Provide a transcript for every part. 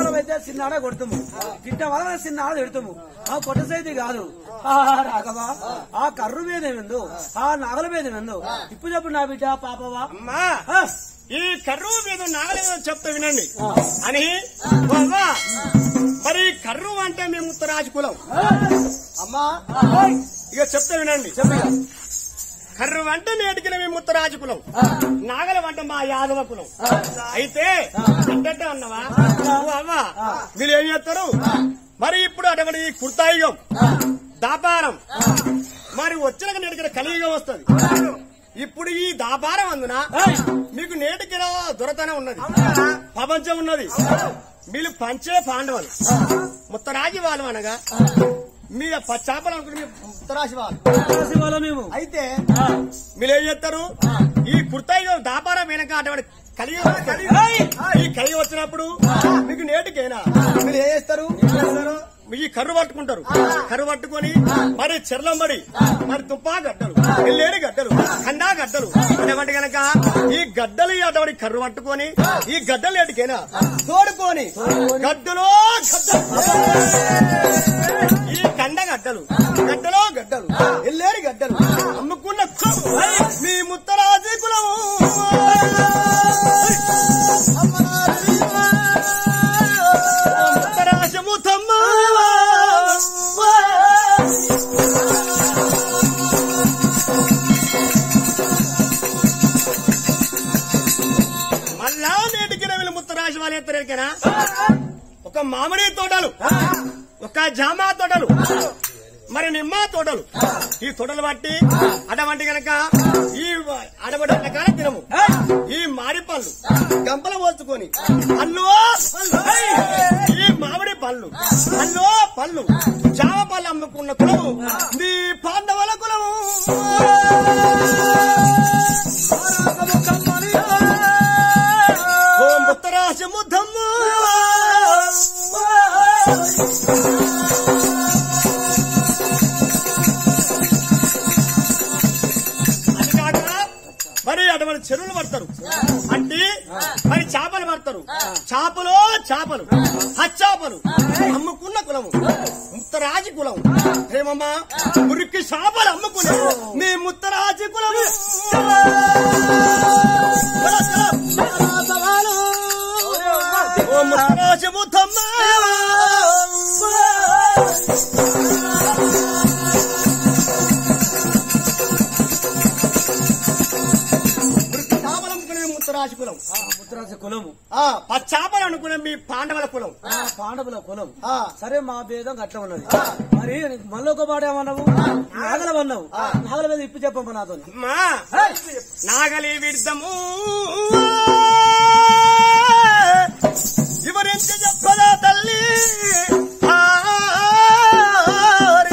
దూరం అయితే చిన్నాడ కొడుతుము గిట్ట వలన చిన్నాడ పెడుతుము ఆ కొట్ట సైతి కాదు ఆ రాఘవా ఆ కర్రు మీద ఏందో ఆ నగల మీద ఏందో ఇప్పుడు చెప్పు నా బిడ్డ పాపవా అమ్మా ఆ, ఈ కర్రు మీద నాగలేదో చెప్తా వినండి అని బాబా మరి కర్రు అంటే మేము ఉత్తరాజు కులం అమ్మా ఇక చెప్తా వినండి కర్రు అంటే నేటికి మేము ఉత్తరాజు కులం నాగల వంట మా యాదవ కులం అయితే అంటే అన్నవా ఓ అవ్వా వీళ్ళు ఏం చేస్తారు మరి ఇప్పుడు అటువంటి కుర్తాయుగం దాపారం మరి వచ్చిన నేటికి కలియుగం వస్తుంది ఇప్పుడు ఈ దాపారం అందున మీకు నేటికి దొరతనం ఉన్నది ప్రపంచం ఉన్నది వీళ్ళు పంచే పాండవులు ముత్తరాజి వాళ్ళు అనగా మీ చేపలు అనుకుని మీ ముత్తరాజి వాళ్ళు రాసి వాళ్ళ మేము అయితే మీరు ఏం చేస్తారు ఈ కుర్తాయి దాపారం వెనక అటువంటి కలిగి ఈ కలిగి వచ్చినప్పుడు మీకు నేటికేనా మీరు ఏం చేస్తారు ఈ కర్రు పట్టుకుంటారు కర్రు పట్టుకొని మరి చెర్లంబడి మరి తుప్పా గడ్డలు ఎల్లేడి గడ్డలు ఖండా గడ్డలు అటువంటి గనక ఈ గడ్డలు ఈ అటువంటి కర్రు పట్టుకొని ఈ గడ్డలు ఏటికేనా తోడుకొని గడ్డలో గడ్డలు ఈ కండ గడ్డలు గడ్డలో గడ్డలు ఎల్లేడి గడ్డలు అమ్ముకున్న కొమ్ము. మీ ముత్తరాజు కులము ముత్తరాజము తమ్మ మళ్ళా నేటికి వీళ్ళు ముత్తరాజు వాళ్ళు ఎత్తరేకనా ఒక మామిడి తోటలు ఒక జామా తోటలు మరి నిమ్మ తోటలు ఈ తోటలు బట్టి అటువంటి గనక ఈ అడబడి రకాల తినము ఈ మాడి పళ్ళు గంపలు పోసుకొని అల్లో ఈ మామిడి పళ్ళు అల్లో పళ్ళు జామ పళ్ళు అమ్ముకున్న కులము నీ పాండవుల కులము ఓ ముత్తరాశము ధమ్ము అది కాక మరి అటువంటి చెరువులు పడతారు అంటే మరి చేపలు పడతారు చేపలో చేపలు హచ్చాపలు అమ్ముకున్న కులము ముత్తరాజి కులం ఏమమ్మా మురికి చేపలు అమ్ముకునే మీ ముత్తరాజి కులము ఓ ముత్తరాజి ముద్దమ్మ చేపలు అమ్ముకునే ముత్తరాజి కులం ముద్రాజ కులము ఆ పచ్చాపలు అనుకునే మీ పాండవుల కులం ఆ పాండవుల కులం ఆ. సరే మా భేదం గట్ల ఉన్నది మరి మళ్ళీ ఒక పాట ఏమన్నావు నాగల అన్నావు నాగల మీద ఇప్పు చెప్పమ్మ నాతో అమ్మా నాగలి విర్ధము వివరించి చెప్పదా తల్లి ఆరి.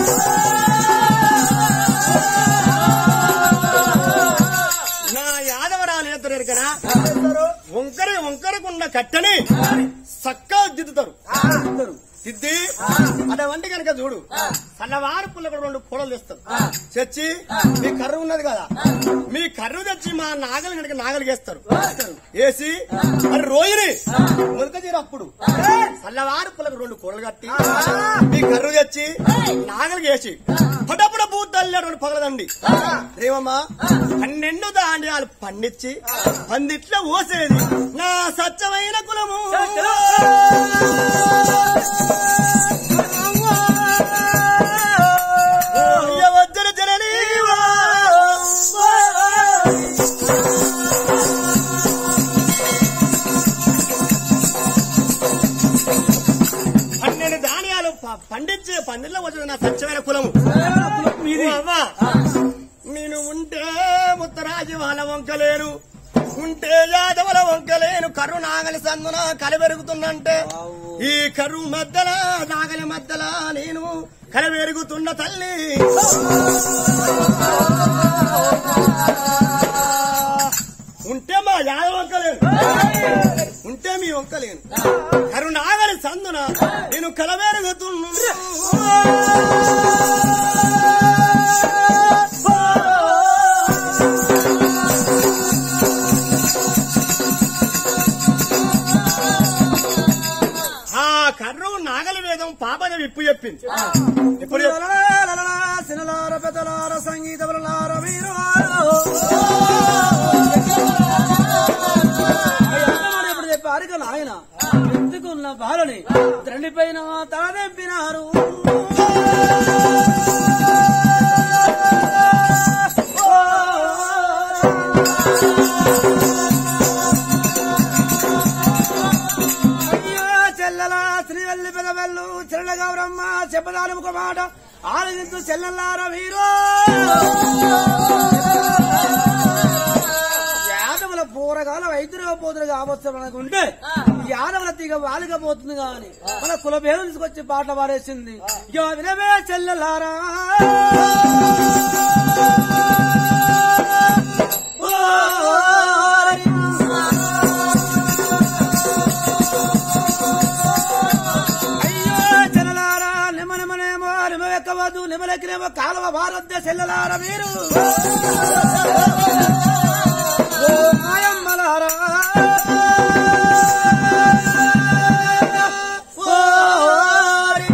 నా యాదవరాలు ఎత్తున్నారు కదా వంకర వంకరకున్న కట్టని చక్కగా దిద్దుతారు సిద్ధి అటువంటి కనుక చూడు సన్నవారు పుల్ల రెండు కూడలు తెస్తారు తెచ్చి మీ కర్ర ఉన్నది కదా మీ కర్ర తెచ్చి మా నాగలు కనుక నాగలు వేస్తారు వేసి మరి రోజుని మొదక తీరు అప్పుడు సన్నవారు పుల్లకు రెండు కూడలు కట్టి మీ కర్ర తెచ్చి నాగలు వేసి పటపడ బూతల్లి అటువంటి పగలదండి ఏమమ్మా పన్నెండు ధాన్యాలు పండించి పందిట్లో ఓసేది నా సత్యమైన కులము వద్దరు జననీవా పన్నెండు ధాన్యాలు ప- పండించే పందిట్లో వచ్చిన నా సత్యమైన కులము మీది ఓ అవ్వా, నేను ఉంటే ముత్తరాజు వాళ్ళ వంకలేను ఉంటే యాదవల వంకలేను కర్రు నాగలి సందున కలబెరుగుతుందంటే ఈ కర్రు మధ్యల నాగలి మధ్యల నేను కలబెరుగుతున్న తల్లి ఉంటే మా యాదవ వంకలేను ఉంటే మీ వంకలేను కరు నాగలి సందున నేను కలబెరుగుతున్నా కర్రు నాగలి వేదం పాపద విప్పు చెప్పింది ఇప్పుడు చెప్పు. సినలార పెద్దలార సంగీతములార వీరు ఇప్పుడు చెప్పారు ఇక నాయన ఎందుకున్న బాలని తండ్రి పైన తలదెంపినారు అయ్యో చెల్లెల శ్రీవల్లి పెదవెల్లు చెల్ల గౌరమ్మ చెప్పదాని ఒక మాట ఆలోచించు చెల్లెల్లార వీరు యాదవుల పూరగాల వైద్యులుగా పోతులు కావచ్చు అనుకుంటే యాదవుల తీగ వాలిగా పోతుంది కాని మన కుల భేదం తీసుకొచ్చి పాట పాడేసింది ఇక వినవే చెల్లెలారా అయ్యో చెల్లలారా నిమ్మ నిమ్మనేమో నిమ్మ ఎక్కవద్దు నిమ్మలెక్కినేమో కాలువ భారత చెల్లెలార మీరు ఓ మాయమ్మలారా ఓరి.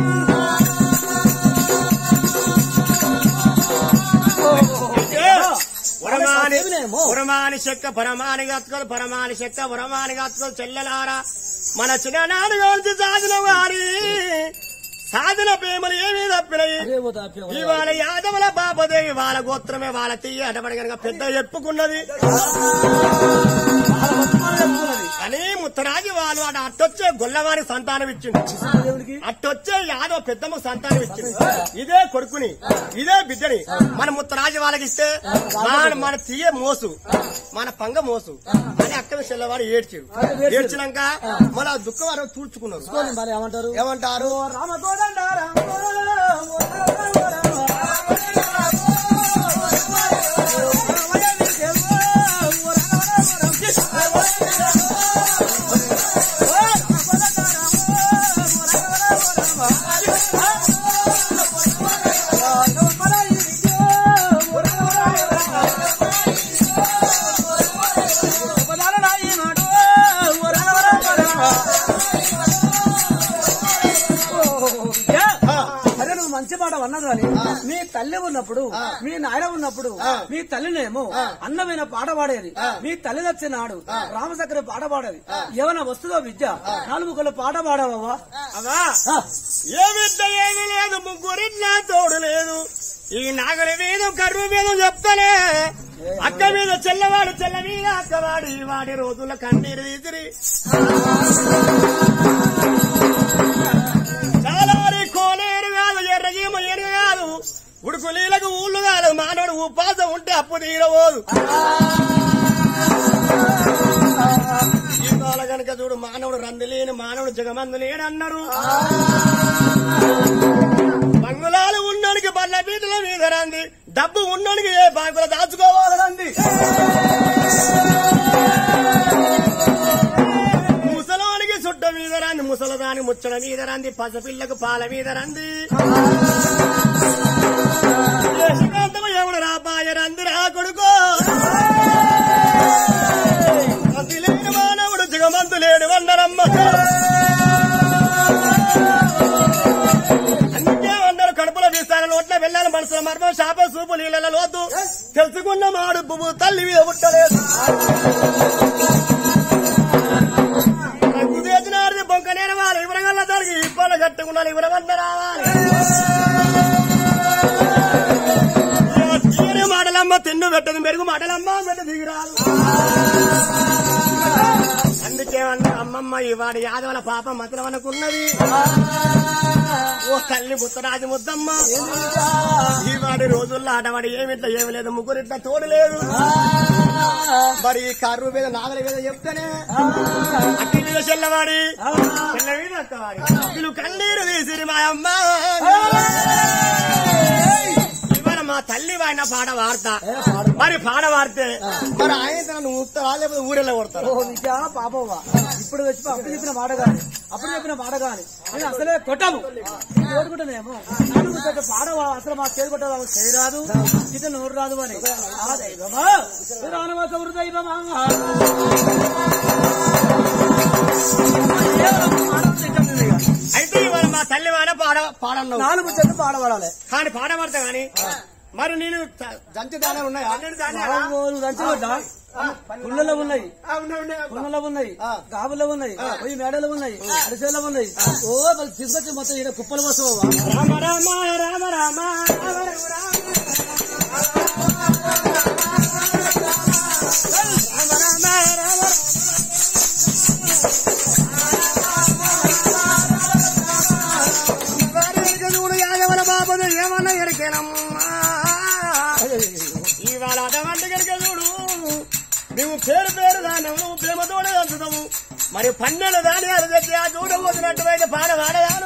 వరమాని ఏమినేమో? వరమాని చెక్క పరమాని గత్తులు పరమాని చెక్క వరమాని గత్తులు చెల్లెలారా మన చిన్ననాడు కలిసి సాధన వారి సాధన ప్రేమలు ఏమీ తప్పినాయి అదే ఓ తాప్యం. ఇవాళ యాదవుల బాపదేవి వాళ్ళ గోత్రమే వాళ్ళ తీయ అటబడి కనుక పెద్ద చెప్పుకున్నది వాళ్ళ బతుకుమారు చెప్పుకున్నది. అని ముత్తరాజు వాళ్ళు అటు అట్టొచ్చే గొల్లవారి సంతానం ఇచ్చింది దేవుడికి అట్టొచ్చే యాదవ పెద్దమ్మ సంతానం ఇచ్చింది ఇదే కొడుకుని ఇదే బిడ్డని మన ముత్తరాజు వాళ్ళకి ఇస్తే మన మన తీయ మోసు మన పంగ మోసు అని అక్కడ చెల్లవాడు ఏడ్చాడు ఏడ్చినాక మన దుఃఖం వారు తూడ్చుకున్నారు చూడండి మరి ఏమంటారు ఏమంటారు ఓ రామ కోదండ రామ, ఓ రామ రామ. అరే నువ్వు మంచి మాట అన్నావు కానీ మీ తల్లి ఉన్నప్పుడు మీ నాయన ఉన్నప్పుడు మీ తల్లినేమో అన్నమైన పాట పాడేది మీ తల్లి వచ్చినాడు రామచక్ర పాట పాడేది ఏమైనా వస్తుందో విద్య నాలుగు కళ్ళు పాట పాడవా అవా ఏ విద్య ఏమీ లేదు ముగ్గురిట్లా తోడు లేదు ఈ నాగరి వేదం కర్రు వేదం చెప్తానే అక్క మీద చెల్లవాడు చెల్ల మీద అక్కవాడి వాడి రోజుల కన్నీరు తీసిరి చాలారి కోలేరు కాదు ఎర్రజీమ ఎరుగు కాదు ఉడుకు నీళ్ళకు ఊళ్ళు కాదు మానవుడు ఉపాసం ఉంటే అప్పు తీరబోదు ఇవాళ గనక చూడు మానవుడు రంది లేని మానవుడు జగమందు లేని అన్నారు బంగుళాలు ఉన్నోనికి బల్ల బీటుల మీద రంది డబ్బు ఉన్నోనికి ఏ బ్యాంకులో దాచుకోవాలనంది ముసలోనికి చుట్ట మీద రంది ముసలదాని ముచ్చల మీద రంది పసపిల్లకు పాల మీద రంది దేశకాంతము ఎవడు రాబాయ రంది రా కొడుకో అతి లేని మానవుడు జగమంతు లేడు అన్నరమ్మ అందుకే అన్నారు కడుపులో వీస్తాను నోట్ల వెళ్ళాలి మనసుల మర్మం శాప సూపు నీళ్ళ లోతు తెలుసుకున్న మాడు పువ్వు తల్లి మీద పుట్టలేదు రంగు చేసినారు బొంక నేరవాలి ఇవరగల్ల దానికి ఇబ్బంది కట్టుకున్నాను ఇవరవన్న రావాలి తీయని మాటలమ్మ తిన్ను పెట్టదు మెరుగు మాటలమ్మ పెట్ట దిగిరాలు అందుకే అన్న అమ్మమ్మ ఇవాడి యాదవల పాప మతలం అనుకున్నది ఓ తల్లి ముత్తరాజు ముద్దమ్మ ఈవాడి రోజుల్లో ఆటవాడి ఏమిట్లా ఏమి లేదు ముగ్గురిట్లా తోడు లేదు మరి ఈ కర్రు మీద నాగల మీద చెప్తేనే అట్టి మీద చెల్లవాడి చెల్ల మీద అక్కవాడి వీళ్ళు కన్నీరు తీసిరి మా అమ్మ ఇవాళ మా తల్లి వాడిన పాట వార్త మరి పాట వాడితే మరి ఆయన నన్ను ఊపుతారా లేకపోతే ఊరెళ్ళ కొడతారు ఓ విద్య పాపవ్వ ఇప్పుడు వచ్చి అప్పుడు చెప్పిన మాట కాని అప్పుడు చెప్పిన మాట కాని నేను అసలే కొట్టము కొట్టుకుంటానేమో నాలుగు చెట్టు పాడవా అసలు మా చేతి కొట్టాలి చేయరాదు ఇత నోరు రాదు అని ఆ దైవమా రానవాస దైవమా కేవలం మానవ తిట్టం ఇది. పాడన్నావు నాలుగు చెట్లు పాడబడాలి కానీ పాట పడతా గాని మరి నేను త- దంచి దానే ఉన్నాయా నాలుగు దంచబడ్డా పుల్లలో ఉన్నాయి ఆ, ఉన్నాయి, ఉన్నాయి. పుల్లలో ఉన్నాయి ఆ. గాబుల్లో ఉన్నాయి పొయ్యి మేడలో ఉన్నాయి అరిసెల్లో ఉన్నాయి ఓ మరి తీసుకొచ్చి మొత్తం ఈడ కుప్పల కోసం రామ రామ రామ రామ రామ రామ చూడు యాదవల బాబుది ఏమన్నా ఎరికేనమ్మా ఇవాళ అటువంటి కనుక చూడు నువ్వు పేరు పేరు దాన్ని నువ్వు ప్రేమతోనే అందుతావు మరి పన్నెండు దాని అది తెచ్చి ఆ చూడ పోతున్నట్టువైతే పాడ పాడదాను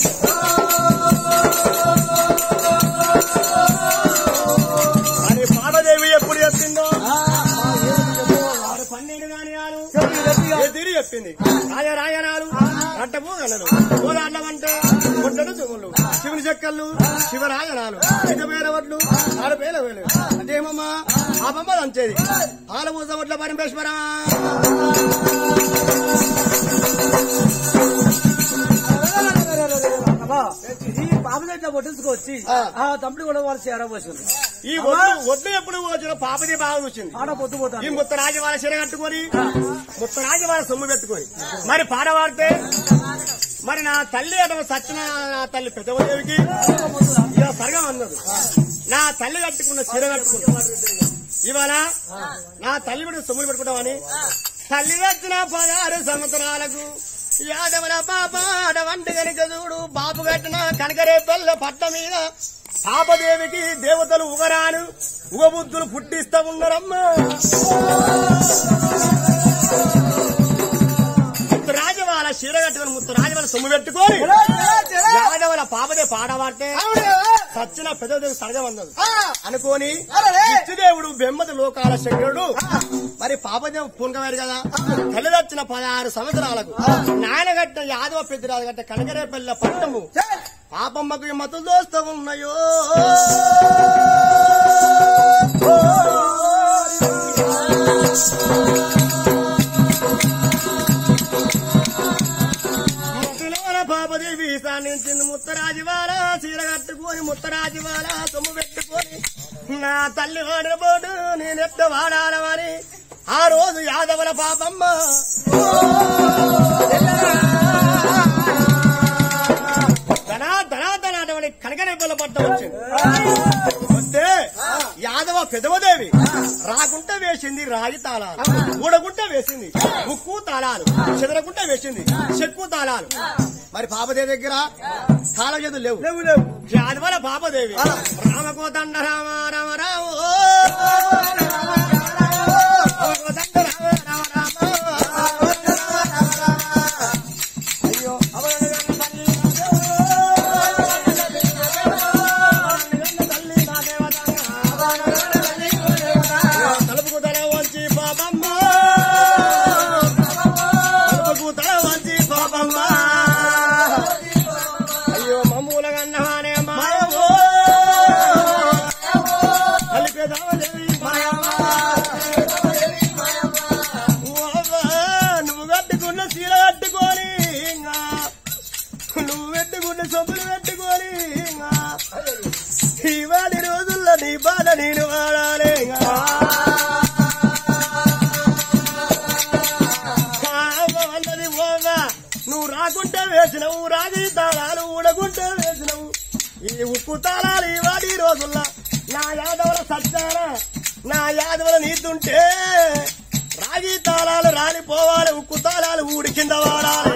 అని పాపదేవి ఎప్పుడు చెప్పిందో ఆరు పన్నెండు దానియాలు ఎదిరి చెప్పింది రాజా రాయనాలు రట్టపూగనలు పూలాటమంటే గుడ్డలు చెవులు శివుని చెక్కలు శివరాయనాలు చిన్నపేరవట్లు ఆడపేలవేలు అదేమమ్మా ఆ బొమ్మ దంచేది పాలపూస ఒట్ల పరమేశ్వరా అబ్బా, ఈ పాప దగ్గర పొట్టించుకొచ్చి ఆ. ఆ తమ్ముడు కూడా వాళ్ళు చేరబోసింది ఈ ఒడ్డు ఒడ్డు ఎప్పుడు వచ్చిన పాపది బాగా వచ్చింది ఆడ పొద్దు ఈ పోతాను ముత్తరాజు వాళ్ళ చీర కట్టుకొని ముత్తరాజు వాళ్ళ సొమ్ము పెట్టుకొని మరి పాడవాడితే మరి నా తల్లి అతను సచ్చిన నా తల్లి పెద్దదేవికి ఇలా సరగం అన్నది నా తల్లి కట్టుకున్న చీర కట్టుకున్నా ఇవాళ నా తల్లి కూడా సొమ్ములు పెట్టుకుంటామని తల్లి వచ్చిన పదహారు సంవత్సరాలకు యాదవల పాప అడవంటి కనుక చూడు బాబు కట్టిన కనకరేపల్ల పట్ట మీద పాపదేవికి దేవతలు ఉగరాను ఉగబుద్ధులు పుట్టిస్తా ఉన్నారమ్మా ముత్తు రాజవాల చీర కట్టుకుని ముత్తు రాజవాల సొమ్ము పెట్టుకొని యాదవల పాపదే పాడవాటే సచ్చిన పెద్దదేవి సరగమన్నది అనుకోని దేవుడు బెమ్మది లోకాల శంకరుడు మరి పాపదేవి పూనకవారు కదా తల్లి వచ్చిన పదహారు సంవత్సరాలకు నాయన గట్ట యాదవ పెద్దరాజు గట్ట కనకరేపల్లి పట్టము పాపమ్మకు ఈ మతులు దోస్తూ ఉన్నాయో ముత్తులోన పాపదేవి సాధించింది ముత్తరాజువాల చీర కట్టుకొని ముత్తరాజువాల సొమ్ము పెట్టుకొని నా తల్లి వాడిన పోటు నేనెత్త వాడాలమని ఆ రోజు యాదవుల పాపమ్మ ధనా ధనా ధనా అటువంటి కనకరేపల పట్ట వచ్చింది వస్తే యాదవ పెదవదేవి రాకుంటే వేసింది రాగి తాళాలు ఊడకుంటే వేసింది ఉక్కు తాళాలు చెదరకుంటే వేసింది చెక్కు తాళాలు మరి పాపదేవి దగ్గర తాళం చేతులు లేవు లేవు లేవు యాదవల పాపదేవి రామకోదండ రామ రామ రామ ఓ. రామకోదండ రామ రామ రామ. అయ్యో తలుపుకు తల వంచి పాపమ్మ తలుపుకు తల వంచి పాపమ్మ అయ్యో మమ్మూల గన్నహానే మాయవో కలిపేదావదేవి మాయమ్మ ఓవ్వా, నువ్వు కట్టుకున్న చీర కట్టుకొని ఇంకా నువ్వు పెట్టుకున్న సొమ్ములు పెట్టుకొని ఇంకా ఇవాడి రోజుల్లో నీ బాధ నేను వాడాలి ఇంకా. అవ్వ అన్నది ఓవ్వా, నువ్వు రాకుంటే వేసినవు రాగి తాళాలు ఊడకుంటే వేసినవు ఈ ఉప్పు తాళాలు ఈ వాడి రోజుల్లో నా యాదవుల సత్యాన నా యాదవుల నీతుంటే రాగి తాళాలు రాలిపోవాలి ఉక్కు తాళాలు ఊడి కింద వాడాలి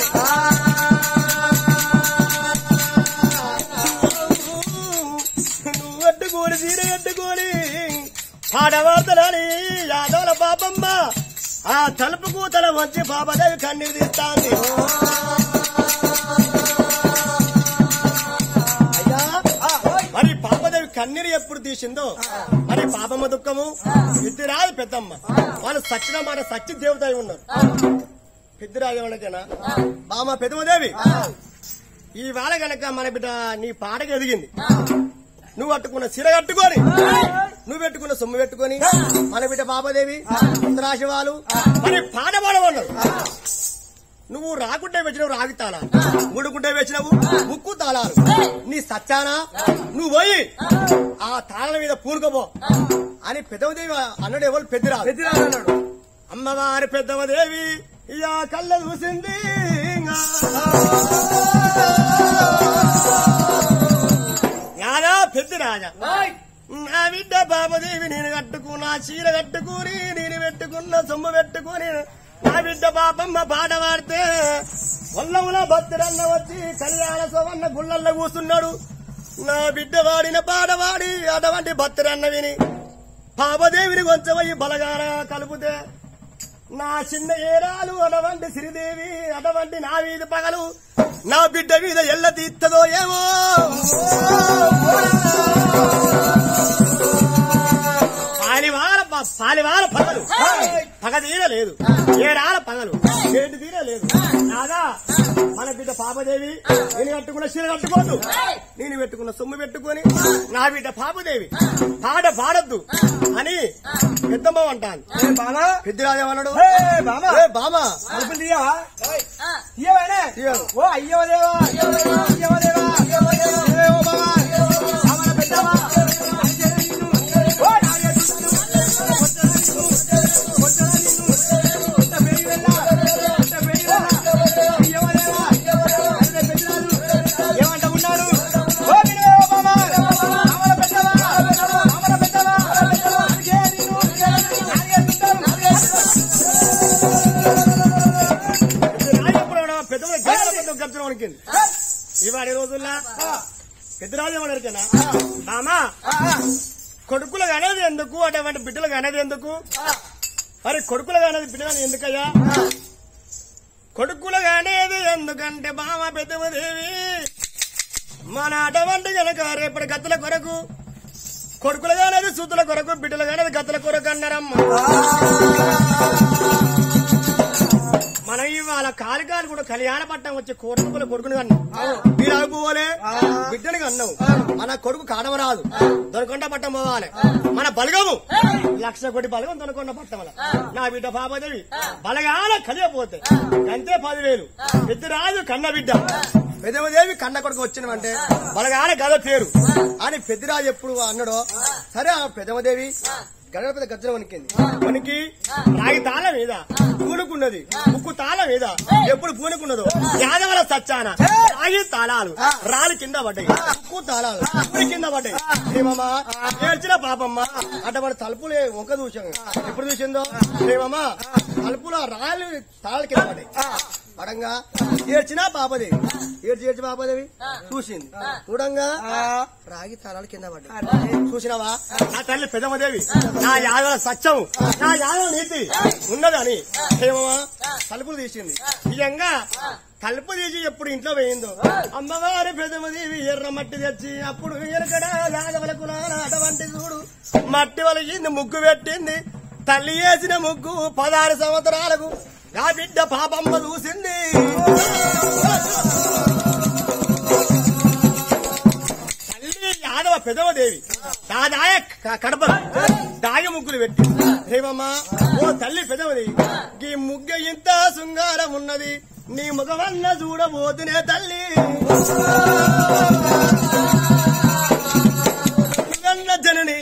నువ్వు కట్టుకోని చీర కట్టుకోని పాడవాడతానని యాదవుల పాపమ్మ ఆ తలుపు కూతల వచ్చి పాపదేవి కన్నీరు తీస్తాంది అయ్యా మరి పాపదేవి కన్నీరు ఎప్పుడు తీసిందో మరి పాపమ్మ దుఃఖము పెద్దిరాదు పెద్దమ్మ వాళ్ళు సచ్చిన మాట సచ్చి దేవత అయి ఉన్నారు పెద్దిరాజు ఎవరికైనా బామ్మ పెద్దమదేవి ఈ వేళ గనక మన బిడ్డ నీ పాటకి ఎదిగింది నువ్వు కట్టుకున్న చీర కట్టుకొని నువ్వు పెట్టుకున్న సొమ్ము పెట్టుకొని మన బిడ్డ బాబాదేవి రాశివాలు మరి పాట పాడమన్నారు నువ్వు రాకుంటే వచ్చినావు రాగి తాళాలు ముడుకుంటే వచ్చినావు ముక్కు తాళాలు నీ సచ్చానా నువ్వు పోయి ఆ తాళాల మీద పూనుకోపో అని పెద్దవదేవి అన్నాడు ఎవరు పెద్దరాలు పెద్దరాజు అన్నాడు అమ్మవారి పెద్దవదేవి ఇయా కళ్ళ చూసింది యాదా పెద్ద రాజా నా బిడ్డ బాబదేవి నేను కట్టుకున్న చీర కట్టుకుని నేను పెట్టుకున్న సొమ్ము పెట్టుకుని నా బిడ్డ పాపమ్మ పాట పాడితే వల్లముల భద్రన్న వచ్చి కళ్యాణ సోమన్న గుళ్ళల్లో కూస్తున్నాడు నా బిడ్డ వాడిన పాట వాడి అటువంటి భద్రన్న విని పాపదేవిని కొంచెమయ్యి బలగాన కలిపితే నా చిన్న ఏరాలు అటువంటి శ్రీదేవి అటువంటి నా వీధి పగలు నా బిడ్డ మీద ఎల్ల తీత్తదో ఏమో పాలివార ప- పాలివార పగలు పగ తీరలేదు ఏడాల పగలు ఏడు తీరలేదు నాదా మన బిడ్డ పాపదేవి నేను కట్టుకున్న చీర కట్టుకోదు నేను పెట్టుకున్న సొమ్ము పెట్టుకొని నా బిడ్డ పాపదేవి పాట పాడద్దు అని పెద్దమ్మ అంటాను ఏ బామా పెద్దరాజేమన్నాడు ఏ బామా ఏ బామా తలుపులు తీయవా తీయవానే తీయను. ఓ అయ్యవ దేవా అయ్యవ దేవా అయ్యవ దేవా అయ్యవ దేవా ఏ ఓ బామా బామన పెద్దవా ఓ నాగే చూస్తాను కొట్టరా నిన్ను కొట్టరా నిన్ను కొట్ట పెరిగి వెళ్ళా కొట్ట పెరిగి వెళ్ళా అయ్యవ దేవా అరే పెద్దరాజు ఏమంట ఉన్నాడు ఓ వినే ఓ బామా బామన పెద్దవా బామన పెద్దవా నాగే నిన్ను నాగే చూస్తాను రాజప్పుడు పెద్ద పెద్ద గర్జన వణికింది ఇవాడి రోజుల్లో పెద్దరాజు ఏమన్నారుకనా మామా కొడుకులు అనేది ఎందుకు అటువంటి బిడ్డలు అనేది ఎందుకు మరి కొడుకులు అనేది బిడ్డలు ఎందుకయ్యా కొడుకులు అనేది ఎందుకంటే బామ పెద్దమదేవి మన అటువంటి గనక రేపటి గతుల కొరకు కొడుకులు కానేది సూతుల కొరకు బిడ్డలు కానేది గతుల కొరకు అన్నారమ్మ మనం ఇవాళ కాలికాలు కూడా కళ్యాణ పట్టం వచ్చి కొడుకులు కొడుకుని కన్నాం మీరు పోలే బిడ్డని కన్నావు మన కొడుకు కాడవరాదు దొరకొండ పట్టం పోవాలి మన బలగము లక్ష కోటి బలగం దొరకొండ పట్టం వల్ల నా బిడ్డ పాపదేవి బలగాల కలియపోతే అంతే పదివేలు పెద్దరాజు కన్న బిడ్డ పెద్దమదేవి కన్న కొడుకు వచ్చినవంటే బలగాల గద పేరు అని పెద్దరాజు ఎప్పుడు అన్నాడో సరే ఆ పెద్దమదేవి గడప పెద్ద గజ్జల వణికింది వణికి రాగి తాళ మీద పూనుకున్నది ముక్కు తాళ మీద ఎప్పుడు పూనుకున్నదో యాదవల సచ్చాన రాగి తాళాలు రాళ్ళు కింద పడ్డాయి ముక్కు తాళాలు పూని కింద పడ్డాయి ఏమమ్మా ఏడ్చిన పాపమ్మ అటువంటి తలుపులు ఒక దూషం ఎప్పుడు చూసిందో ఏమమ్మా తలుపులు ఆ రాళ్ళు తాళాల కింద పడ్డాయి పడంగా ఏడ్చినా పాపదేవి ఏడ్చి ఏడ్చి పాపదేవి చూసింది చూడంగా రాగి తాళాలు కింద పడ్డాయి చూసినావా నా తల్లి పెదమదేవి నా యాదవ సత్యం నా యాదవ నీతి ఉన్నదని ఏమమ్మా తలుపులు తీసింది నిజంగా తలుపు తీసి ఎప్పుడు ఇంట్లో వేయిందో అమ్మవారి పెదమదేవి ఎర్ర మట్టి తెచ్చి అప్పుడు ఎరకడ యాదవలకు నాన్న అటువంటి చూడు మట్టి వలిగింది ముగ్గు పెట్టింది తల్లి వేసిన ముగ్గు పదహారు సంవత్సరాలకు నా బిడ్డ పాపమ్మ చూసింది తల్లి యాదవ పెదవదేవి దాదాయ క- కడప దాయ ముగ్గులు పెట్టి రేవమ్మా ఓ తల్లి పెదవదేవి ఈ ముగ్గ ఇంత శృంగారం ఉన్నది నీ ముఖమన్న చూడబోతునే తల్లి సుగంధ జనని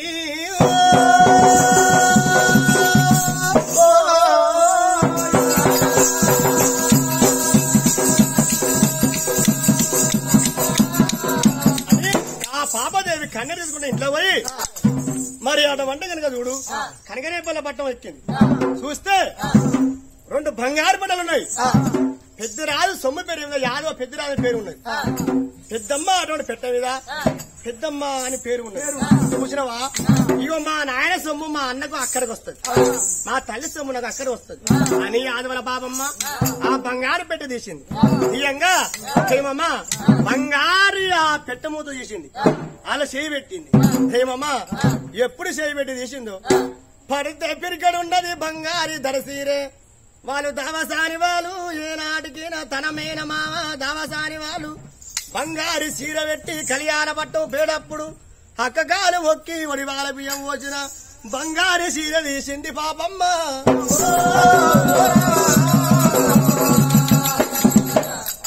అని ఆ పాపదేవి కన్నె తీసుకుంటే ఇంట్లో పోయి మరి అటు వంట కనుక చూడు కనకరేపల్ల పట్టం ఎక్కింది చూస్తే రెండు బంగారు పడలు ఉన్నాయి పెద్దరాజు సొమ్ము పేరు మీద యాదవ పెద్దరాజు పేరు ఉన్నది పెద్దమ్మ అటువంటి పెట్ట మీద పెద్దమ్మ అని పేరు ఉన్నది చూసినవా ఇగో మా నాయన సొమ్ము మా అన్నకు అక్కడికి వస్తుంది మా తల్లి సొమ్ము నాకు అక్కడ వస్తుంది అని యాదవల బాబమ్మ ఆ బంగారు పెట్టె తీసింది తీయంగా హేమమ్మ బంగారు ఆ పెట్టె మూత తీసింది అలా చేయి పెట్టింది హేమమ్మ ఎప్పుడు చేయి పెట్టి తీసిందో పడితే పిరికడు ఉండదు బంగారి దరసీరే వాళ్ళు దవసాని వాళ్ళు ఏనాటికి నా తనమైన మామ దవసాని వాళ్ళు బంగారు సీర పెట్టి కళ్యాణ పట్టం పేడప్పుడు అక్కగాలు ఒక్కి ఒడి వాళ్ళ బియ్యం వచ్చిన బంగారు సీర తీసింది పాపమ్మ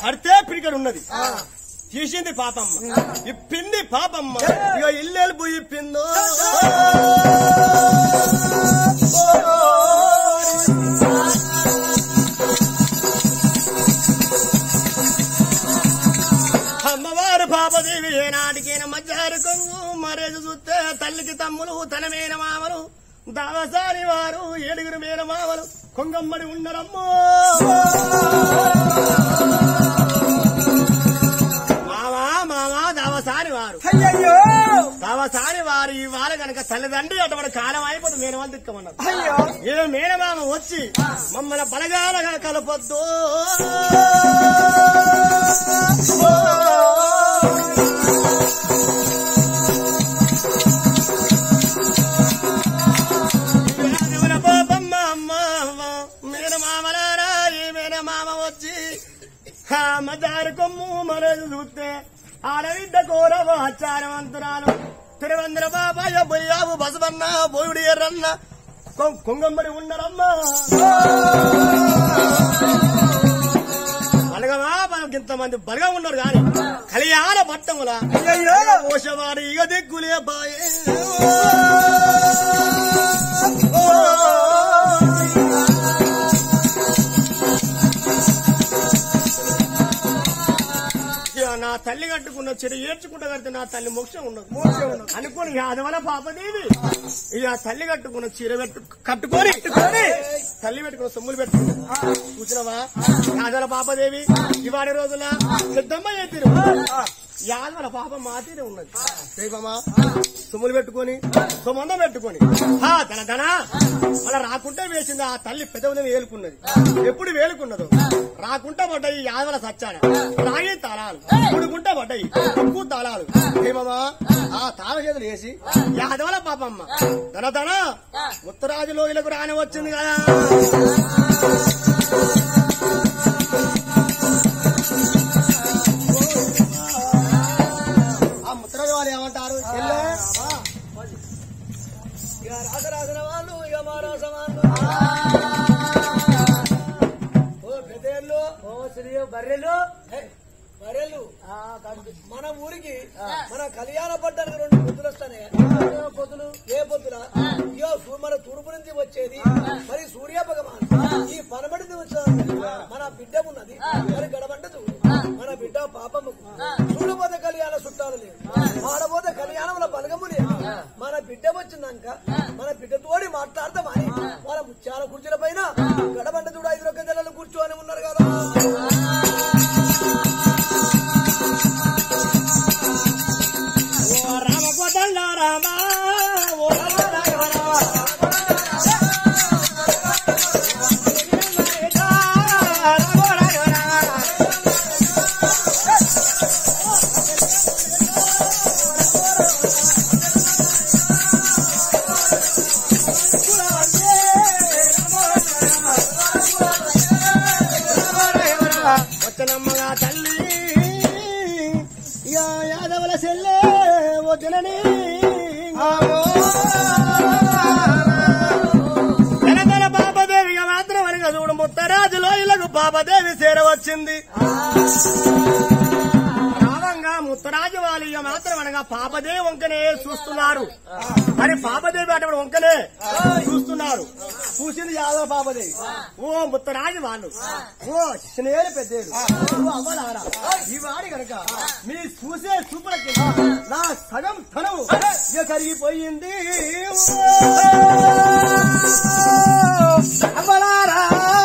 కడితే పిడికడు ఉన్నది తీసింది పాపమ్మ ఇప్పింది పాపమ్మ ఇక ఇల్లెలుపు ఇప్పిందో అమ్మవారు పాపదేవి ఏనాటికైనా మధ్యారు కొంగు మరేజు చూస్తే తల్లికి తమ్ములు తన మేన మామలు దావసారి వారు ఏడుగురు మేన మామలు కొంగమ్మడి ఉండరమ్మో మామా మామా దావసారి వారు అయ్యయ్యో దావసారి వారు ఈ వార కనుక తల్లిదండ్రి అటువంటి కాలం అయిపోతుంది మేన వాళ్ళు దిక్కమన్నారు అయ్యో ఏ మేనమామ వచ్చి మమ్మల్ని బలగాలగా కలపొద్దు ఎవరి పాపమ్మ అమ్మ అమ్మ. మేనమామలారా ఈ మేనమామ వచ్చి ఆ మదారు కొమ్ము మనసు చూస్తే ఆడవిడ్డ కోరవ ఆచారవంతురాలు తిరువందర బాబాయ బొయ్యావు బసవన్న బోయుడు ఎర్రన్న కొం- కొంగమ్మడి ఉండరమ్మా బలగమా మనకి ఇంతమంది బలగా ఉన్నారు కానీ కళ్యాణ పట్టముల అయ్యయ్యో ఓషవాడు ఇక దిక్కులే బాయే ఇక నా తల్లి కట్టుకున్న చెడు ఏడ్చుకుంటా కడితే నా తల్లి మోక్షం ఉండదు మోక్షం ఉండదు అనుకోని యాదవల పాపదేవి ఇక తల్లి కట్టుకున్న చీర పెట్టు కట్టుకొని తల్లి పెట్టుకున్న సొమ్ములు పెట్టుకుంది చూసినవా యాదవల పాపదేవి ఇవాడి రోజున పెద్దమ్మ ఎత్తిరు యాదవల పాప మాతీరే ఉన్నది దైవమా సొమ్ములు పెట్టుకొని సొమ్మందం పెట్టుకొని ఆ తన ధన అలా రాకుంటే వేసింది ఆ తల్లి పెదవుని వేలుకున్నది ఎప్పుడు వేలుకున్నదో రాకుంటా పడ్డాయి యాదవల సచ్చాన రాగి తాళాలు ఉడుకుంటా పడ్డాయి ఎక్కువ తాళాలు ఏమమ్మా ఆ తాళ చేతులు వేసి యాదవల పాపమ్మ ధన ధన ఉత్తరాజు లోయలకు రాని వచ్చింది కదా ఆ ముత్తరాజు వారు ఏమంటారు చెల్లె ఇక రాజరాజన వాళ్ళు ఇక మహారాజ వాళ్ళు ఓ పెదేళ్ళు ఓ శ్రీ బర్రెలు బర్రెలు మన ఊరికి మన కళ్యాణ పడ్డానికి రెండు పొద్దులు వస్తాయి పొద్దులు ఏ పొద్దుల ఇయో సూ- మన తూర్పు నుంచి వచ్చేది మరి సూర్య భగవాన్ ఈ పనబడిది వచ్చేది మన బిడ్డ ఉన్నది మరి గడబండ చూడు మన బిడ్డ పాపముకు చూడబోతే కళ్యాణ చుట్టాలు లేవు ఆడబోతే కళ్యాణముల బలగము లేదు మన బిడ్డ వచ్చిందాక మన బిడ్డ తోడి మాట్లాడదామని వాళ్ళ ముత్యాల కుర్చీల పైన గడబండ చూడు ఐదు రొక్క జల్లలు కూర్చొని ఉన్నారు కదా ఓ రామ కోదండ రామ ఓ రామ రామ రామ. రామ రామ రామ. వచ్చనమ్మగా తల్లి ఇక యాదవుల సెల్లే వదిలని తెలంగాణ పాపదేవిగా మాత్రం అనగా చూడు ముత్తరాజులో ఇలాగు పాపదేవి చేరవచ్చింది రావంగా ముత్తరాజు వాళ్ళు ఇక మాత్రం అనగా పాపదేవి వంకనే చూస్తున్నారు మరి పాపదేవి అటువంటి వంకనే చూస్తున్నారు చూసింది యాదవ పాపదేవి ఓ ముత్తరాజు వాళ్ళు ఓ స్నేహలు పెద్దేడు ఓ అమ్మలారా ఈ వాడి కనుక మీ చూసే చూపులకి నా సగం ధనము ఇక కరిగిపోయింది అమ్మలారా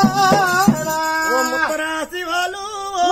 ఓ ముత్తరాశి వాళ్ళు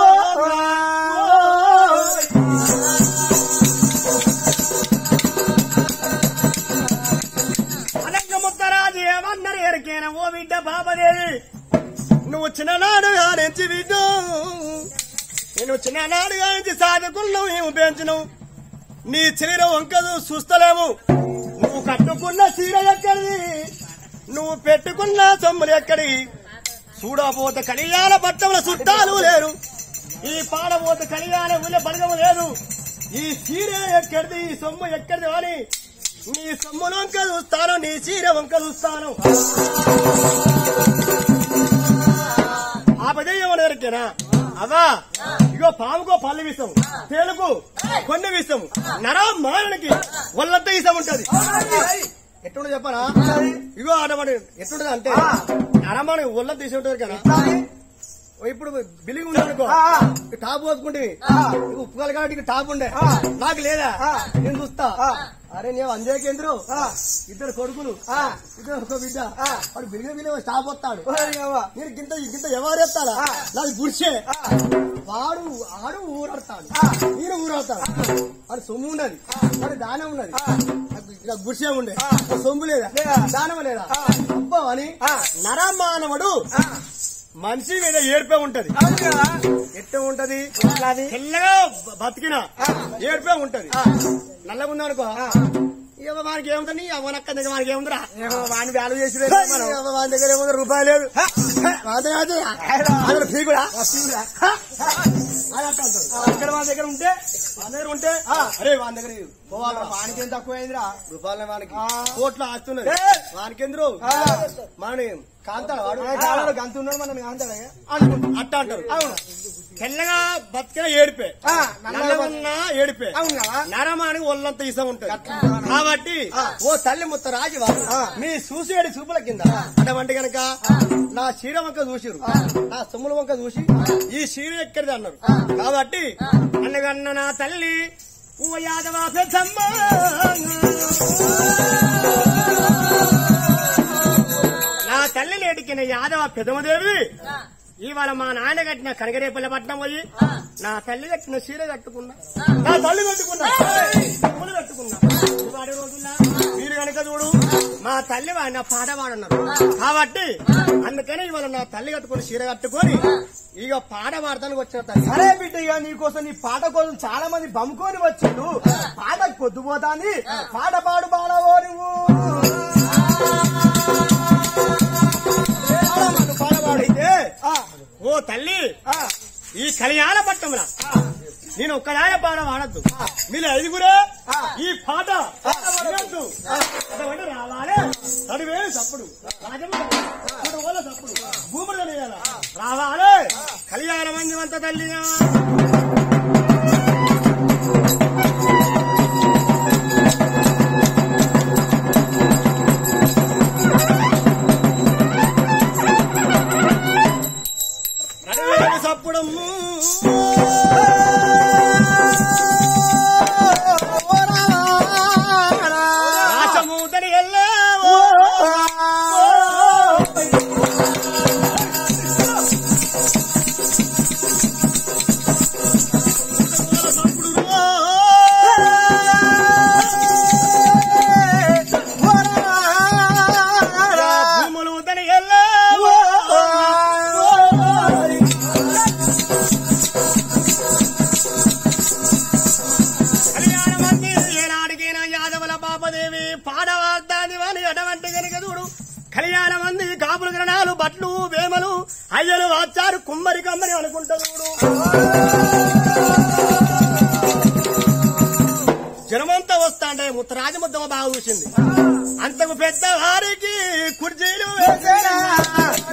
అనంగ ముత్తరాజు ఏమన్నారు ఎరికేనా ఓ బిడ్డ పాపదేవి నువ్వు చిన్ననాడు నుంచి బిడ్డ నేను చిన్ననాడు నుంచి సాధకున్నావు ఏమి పెంచినావు నీ చీర వంకదు చూస్తలేము నువ్వు కట్టుకున్న చీర ఎక్కడిది నువ్వు పెట్టుకున్న సొమ్ములు ఎక్కడి చూడబోతే కళ్యాణ పట్టముల చుట్టాలు లేరు ఈ పాడబోతే కళ్యాణ ఊళ్ళ బలగము లేదు ఈ చీర ఎక్కడిది ఈ సొమ్ము ఎక్కడిది అని నీ సొమ్మును వంక చూస్తాను నీ చీర వంక చూస్తాను ఆపదేయమని ఎరికేనా అవా ఇగో పాముకో పళ్ళు విషం తేలుకు కొన్ని విషం నర మాననికి ఒళ్ళంతా విషం ఉంటది ఎట్లుంటది చెప్పరా ఇగో అడమడి ఎట్లుంటది అంటే నరమని ఒళ్ళంతా విషం ఉంటది కదా ఓ ఇప్పుడు బిల్లింగ్ ఉంది అనుకో టాప్ పోసుకుంటే ఉప్పుకాలు కాబట్టి టాప్ ఉండే నాకు లేదా నేను చూస్తా అరే నేను అంజేకేంద్రు ఇద్దరు కొడుకులు ఇద్దరు ఒక బిడ్డ వాడు బిల్లింగ్ బిల్లింగ్ టాప్ వస్తాడు నేను గింత గింత ఎవరు ఎత్తాడా నాది గుడిసే వాడు ఆడు ఊరాడతాడు నేను ఊరాడతాడు వాడు సొమ్ము ఉన్నది వాడు దానం ఉన్నది నాకు గుడిసే ఉండే సొమ్ము లేదా దానం లేదా అబ్బా అని నరమానవుడు మనిషి మీద ఏర్పే ఉంటది ఎట్ట ఉంటది తెల్లగా బతికిన ఏర్పే ఉంటది నల్లగా ఉందా అనుకో ఇక వానికి ఏముందని అవనక్క దగ్గర వానికి ఏముందిరా వాడిని వాల్యూ చేసి వాని దగ్గర ఏముంది రూపాయి లేదు వాడి కాదు. అసలు పీకుడా? అది అట్ట అంటాడు. ఇక్కడ వాని దగ్గర ఉంటే వాని దగ్గర ఉంటే అరే వాని దగ్గర పోవాలి వానికి ఏం తక్కువైందిరా రూపాయలు వానికి కోట్ల ఆస్తున్నది వానికి ఎందుకు మన కాంతాడు వాడు గంత ఉన్నాడు మనం కాంతాడు అట్ట అంటారు తెల్లగా బతికిన ఏడిపే నల్లగా ఏడిపే నరమానికి ఒళ్ళంత ఇసం ఉంటది కాబట్టి ఓ తల్లి ముత్త రాజువా మీ చూసేడు చూపుల కింద అటువంటి గనక నా చీర వంక చూసిరు నా సొమ్ముల వంక చూసి ఈ చీర ఎక్కడిది అన్నారు కాబట్టి అన్నగన్న నా తల్లి ఓ యాదవ పెద్దమ్మ నా తల్లి నేటికిన యాదవ పెదమదేవి ఇవాళ మా నాన్న కట్టిన కనగరేపల్లి పట్నం పోయి నా తల్లి కట్టిన చీర కట్టుకున్నా నా తల్లి కట్టుకున్నా చెప్పులు కట్టుకున్నా ఇవాడి రోజుల్లో మీరు కనుక చూడు మా తల్లి వాడిన నా పాట పాడన్నారు కాబట్టి అందుకని ఇవాళ నా తల్లి కట్టుకుని చీర కట్టుకొని ఇక పాట పాడతానికి వచ్చిన తల్లి సరే బిడ్డ ఇక నీకోసం నీ పాట కోసం చాలా మంది బమ్ముకొని వచ్చిండు పాట పొద్దుపోతాంది పాట పాడు బాలవో నువ్వు పాడమాడు, పాడమాడైతే ఆ, ఓ తల్లి ఆ, ఈ కళ్యాణ పట్టంరా నేను ఒక్కదానే పాట పాడద్దు మీరు ఐదుగురే ఈ పాట వినొద్దు అటువంటి రావాలి చదివేలు తప్పుడు రాజమ్మ ఓల తప్పుడు భూములు తెలియాల రావాలి కళ్యాణ మందిమంత తల్లిగా నడివేలు సప్పుడమ్ము రాచమూతని ఎల్లావో భూములు తని ఎల్లావో కళ్యాణ మంది ఏనాడికైనా యాదవుల పాపదేవి పాడవాగ్దాది అని అటువంటి కనుక చూడు కళ్యాణ మంది కాపులు గ్రణాలు బట్లు వేమలు అయ్యలు వాచారు కుమ్మరి కమ్మరి అనుకుంటా చూడు జనమంతా వస్తా అంటే ముత్తరాజ ముద్దమ బాగా చూసింది అంతకు పెద్ద వారికి కుర్చీలు వేసేరా